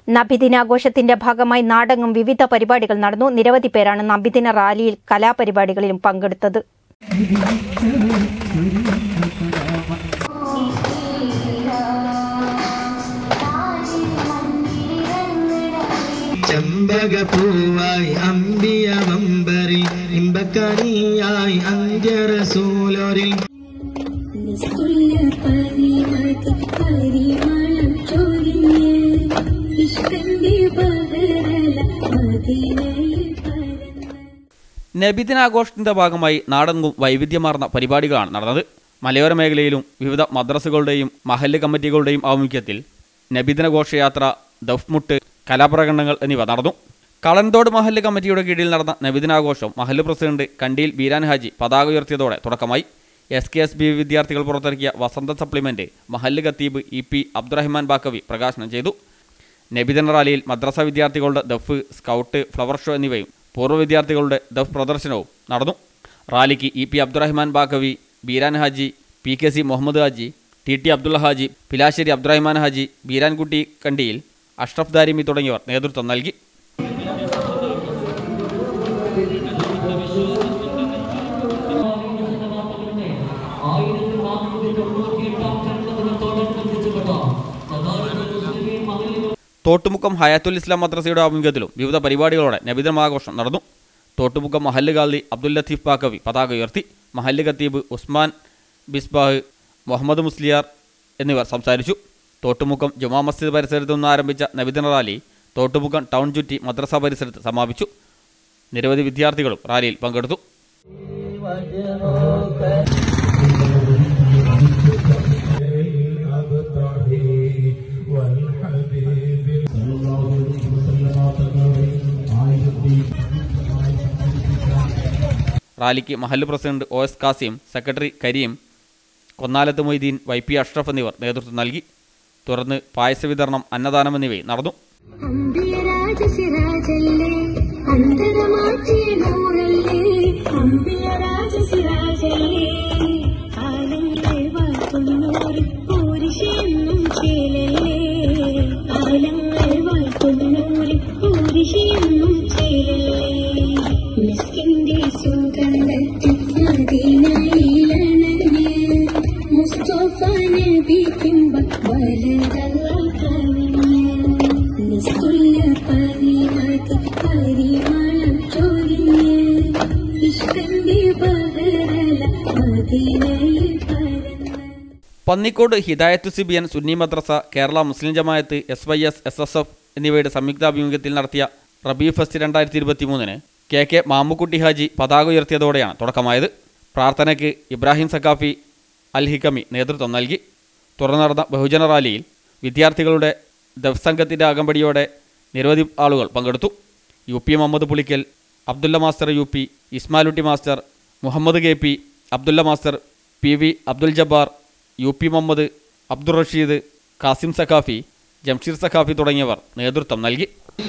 നബിദിനാഘോഷത്തിന്റെ ഭാഗമായി നാടെങ്ങും വിവിധ പരിപാടികൾ നടന്നു നിരവധി പേരാണ് നബിദിന റാലിയിൽ കലാപരിപാടികളിലും പങ്കെടുത്തത് ചെമ്പകപ്പൂവായി അമ്പിയ വമ്പറിൽ ഇമ്പക്കനിയായി അന്ത്യറസൂലോരിൽ നിസ്തുല്യ പരിമള പരിമളം ചൊരിഞ്ഞ് ഇഷ്കന്റെ പകരല മദീനയിൽ പരന്ന് നബിദിനാഘോഷത്തിന്റെ ഭാഗമായി നാടെങ്ങും വൈവിധ്യമാർന്ന പരിപാടികളാണ് നടന്നത് മലയോര മേഖലയിലും വിവിധ മദ്രസകളുടെയും മഹല്ല് കമ്മിറ്റികളുടെയും ആഭിമുഖ്യത്തിൽ നബിദിന ഘോഷയാത്ര ദഫ്മുട്ട് കലാപ്രകടനങ്ങൾ എന്നിവ നടന്നു കളന്തോട് മഹല്ല് കമ്മിറ്റിയുടെ കീഴിൽ നടന്ന നബിദിനാഘോഷം മഹല്ല് പ്രസിഡന്റ് കണ്ടിയിൽ ബീരാൻ ഹാജി പതാക ഉയർത്തിയതോടെ തുടക്കമായി എസ് കെ എസ് ബി വിദ്യാർത്ഥികൾ പുറത്തിറക്കിയ വസന്ത സപ്ലിമെന്റ് മഹല്ല് ഖത്തീബ് ഇ പി അബ്ദുറഹ്മാൻ ബാക്കവി പ്രകാശനം ചെയ്തു നബിദിന റാലിയിൽ മദ്രസ വിദ്യാർത്ഥികളുടെ ദഫ് സ്കൗട്ട് ഫ്ലവർ ഷോ എന്നിവയും പൂർവ്വ വിദ്യാർത്ഥികളുടെ ദഫ് പ്രദർശനവും നടന്നു റാലിക്ക് E P Abdurahman Baqavi Beeran Haji P K C Muhammad Haji T T Abdulla Haji Pilassery Abdurahman Haji Beerankutty Kandiyil Ashraf Darimi തുടങ്ങിയവർ നേതൃത്വം നൽകി തോട്ടുമുക്കം ഹയാത്തുൽ ഇസ്ലാം മദ്രസയുടെ ആഭിമുഖ്യത്തിലും വിവിധ പരിപാടികളോടെ നബിദിനാഘോഷം നടന്നു തോട്ടുമുക്കം മഹല്ല് ഗാലി അബ്ദുൽ ലത്തീഫ് പാക്കവി പതാക ഉയർത്തി മഹല്ല് ഖത്തീബ് ഉസ്മാൻ ബിസ്ബാഹ് മുഹമ്മദ് മുസ്ലിയാർ എന്നിവർ സംസാരിച്ചു തോട്ടുമുക്കം ജുമാ മസ്ജിദ് പരിസരത്തു നിന്ന് ആരംഭിച്ച നബിദിന റാലി തോട്ടുമുക്കം ടൗൺ ചുറ്റി മദ്രസ പരിസരത്ത് സമാപിച്ചു നിരവധി വിദ്യാർത്ഥികളും റാലിയിൽ പങ്കെടുത്തു റാലിക്ക് മഹല്ല് president O S Kasim secretary Kareem Konnalath Moideen Y P Ashraf എന്നിവർ നേതൃത്വം നൽകി തുടർന്ന് പായസ വിതരണം അന്നദാനം എന്നിവയും നടന്നു അമ്പിയരാജസിരാജല്ലേ അന്തരമാറ്റിയ നൂറല്ലേ അമ്പിയരാജസിരാജല്ലേ കാലങ്ങളെ വാഴ്ത്തുന്നോർ പൂരിശെന്നും ചേലല്ലേ കാലങ്ങൾ വാഴ്ത്തുന്നോർ പൂരിശെന്നും ചേലല്ലേ മിസ്കിന്റെ സുഗന്ധത്തിൽ മദീനയിലണഞ്ഞ് മുസ്തഫ നബി പിമ്പ വലതല്ല കവിഞ്ഞ് നിസ്തുല്യ പരിമള പരിമളം ചൊരിഞ്ഞ് ഇഷ്കന്റെ പകരല മദീനയിൽ പരന്ന് Pannikode Hidayath Sibyan Sunni Madrasa Kerala Muslim Jamaath S Y S S S F എന്നിവയുടെ സംയുക്താഭിമുഖ്യത്തിൽ നടത്തിയ റബീ ഫെസ്റ്റ് രണ്ടായിരത്തി ഇരുപത്തി മൂന്നിന് കെ കെ മാമുക്കുട്ടി ഹാജി പതാക ഉയർത്തിയതോടെയാണ് തുടക്കമായത് പ്രാർത്ഥനയ്ക്ക് ഇബ്രാഹിം സക്കാഫി അൽ ഹിക്കമി നേതൃത്വം നൽകി തുടർന്ന് നടന്ന ബഹുജന റാലിയിൽ വിദ്യാർത്ഥികളുടെ ദഫ്സംഘത്തിൻ്റെ അകമ്പടിയോടെ നിരവധി ആളുകൾ പങ്കെടുത്തു U P Muhammad Pulikkal Abdulla master U P Ismailutty master Muhammad K P Abdulla master P V Abdul Jabbar U P Muhammad Abdul Rasheed Kasim Saqafi Jamsheer Saqafi തുടങ്ങിയവർ നേതൃത്വം നൽകി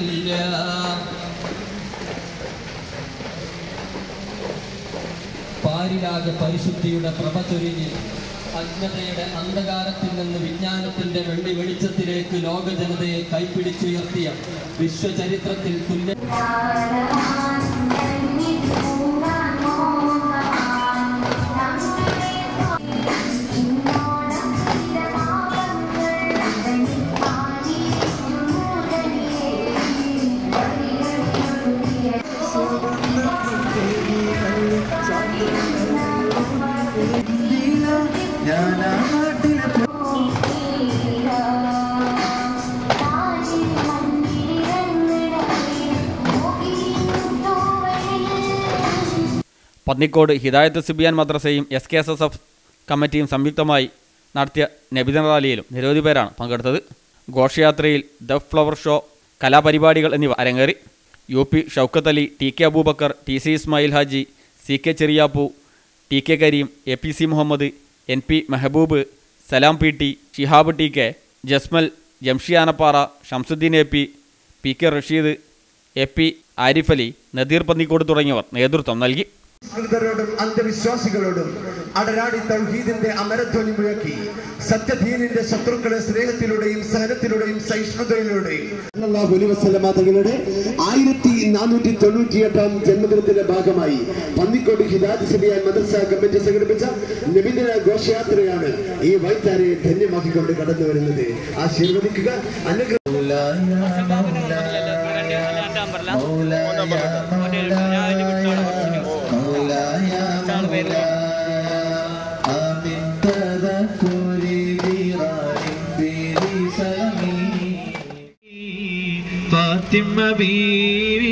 പാരിരാഗ പരിശുദ്ധിയുടെ പ്രഭ ചൊരിഞ്ഞ് അജ്ഞതയുടെ അന്ധകാരത്തിൽ നിന്ന് വിജ്ഞാനത്തിന്റെ വെള്ളി വെളിച്ചത്തിലേക്ക് ലോക ജനതയെ കൈപ്പിടിച്ചുയർത്തിയ വിശ്വചരിത്രത്തിൽ തുല്യ പന്നിക്കോട് ഹിദായത്ത് സിബിയാൻ മദ്രസയും S K S S F കമ്മിറ്റിയും സംയുക്തമായി നടത്തിയ നബിദിന റാലിയിലും നിരവധി പേരാണ് പങ്കെടുത്തത് ഘോഷയാത്രയിൽ ദ ഫ്ലവർ ഷോ കലാപരിപാടികൾ എന്നിവ അരങ്ങേറി U P Shoukath Ali T K Aboobacker T C Ismail Haji C K Cheriyappu T K Kareem A P C Muhammad N P Mehboob Salam P T Shihab T K Jasmal Jamshi Anappara Shamsuddin A P P K Rasheed A P Arif Ali Nadeer Pannikode തുടങ്ങിയവർ നേതൃത്വം നൽകി ആളുകളോടും അന്ധവിശ്വാസികളോടും അടരാടി തൗഹീദിന്റെ അമരധ്വനി മുഴക്കി സത്യദീനിന്റെ ശത്രുക്കളെ സ്നേഹത്തിലൂടെയും സഹനത്തിലൂടെയും സഹിഷ്ണുതയിലൂടെയും സല്ലല്ലാഹു അലൈഹി വസല്ലമ തങ്ങളുടെ ആയിരത്തി നാനൂറ്റി തൊണ്ണൂറ്റിയെട്ടാം ജന്മദിനത്തിന്റെ ഭാഗമായി പന്നിക്കോട് ഹിദാദ് സിബിയാൻ മദ്രസ കമ്മിറ്റി സംഘടിപ്പിച്ച നബിദിന ഘോഷയാത്രയാണ് ഈ വൈത്താരയെ ധന്യമാക്കിക്കൊണ്ട് കടന്നു വരുന്നത് ആശീർവദിക്കുക അനുഗ്രഹ ഫാത്തിമ ബീവി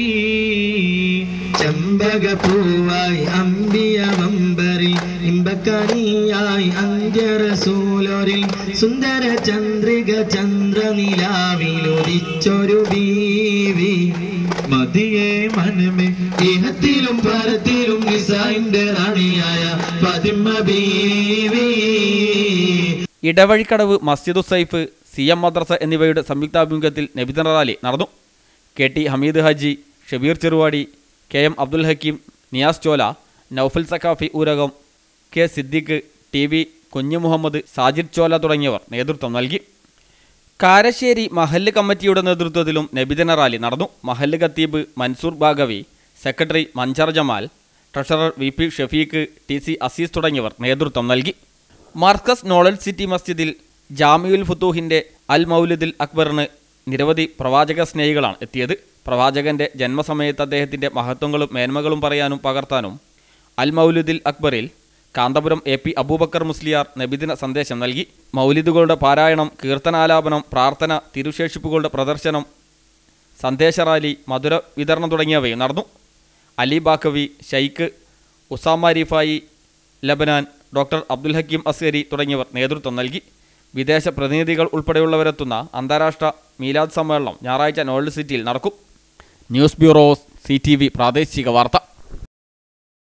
ചെമ്പകപ്പൂവായി അമ്പിയ വമ്പരിൽ ഇമ്പക്കണിയായി അന്ത്യറസൂലോരിൽ സുന്ദര ചന്ദ്രിക ചന്ദ്രനിലാവിലൊരിച്ചൊരു ബീവി മതിയെ മനമേ ഇഹത്തിലും പരത്തിലും നിസായിന്റെ റാണിയായ ഫാത്തിമ ബീവി ഇടവഴിക്കടവ് മസ്ജിദു സൈഫ് സി എം മദ്രസ എന്നിവയുടെ സംയുക്താഭിമുഖ്യത്തിൽ നബിദിന റാലി നടന്നു K T Hameed Haji Shabeer Cheruvadi K M Abdul Hakeem Niyas Chola Noufal Saqafi Oorakam K Siddique T V Kunhu Muhammad Sajid ചോല തുടങ്ങിയവർ നേതൃത്വം നൽകി കാരശ്ശേരി മഹല്ല് കമ്മിറ്റിയുടെ നേതൃത്വത്തിലും നബിദിന റാലി നടന്നു മഹല്ല് ഖത്തീബ് Mansoor Baqavi secretary Manjar Jamal treasurer V P Shafeeq T C Azeez തുടങ്ങിയവർ നേതൃത്വം നൽകി മാർക്കസ് നോളജ് സിറ്റി മസ്ജിദിൽ ജാമിയുൽ ഫുത്തൂഹിൻ്റെ അൽ മൗലിദിൽ അക്ബറിന് നിരവധി പ്രവാചക സ്നേഹികളാണ് എത്തിയത് പ്രവാചകന്റെ ജന്മസമയത്ത് അദ്ദേഹത്തിൻ്റെ മഹത്വങ്ങളും മേന്മകളും പറയാനും പകർത്താനും അൽ മൗലിദിൽ അക്ബറിൽ കാന്തപുരം എ പി അബൂബക്കർ മുസ്ലിയാർ നബിദിന സന്ദേശം നൽകി മൗലിദുകളുടെ പാരായണം കീർത്തനാലാപനം പ്രാർത്ഥന തിരുശേഷിപ്പുകളുടെ പ്രദർശനം സന്ദേശ റാലി മധുര വിതരണം തുടങ്ങിയവയും നടന്നു അലി ബാക്കവി ഷെയ്ഖ് ഉസാമ റിഫായി ലബനാൻ ഡോക്ടർ അബ്ദുൽ ഹക്കീം അസ്കരി തുടങ്ങിയവർ നേതൃത്വം നൽകി വിദേശ പ്രതിനിധികൾ ഉൾപ്പെടെയുള്ളവരെത്തുന്ന അന്താരാഷ്ട്ര മീലാദ് സമ്മേളനം ഞായറാഴ്ച നോൾഡ് സിറ്റിയിൽ നടക്കും ന്യൂസ് ബ്യൂറോ സി പ്രാദേശിക വാർത്ത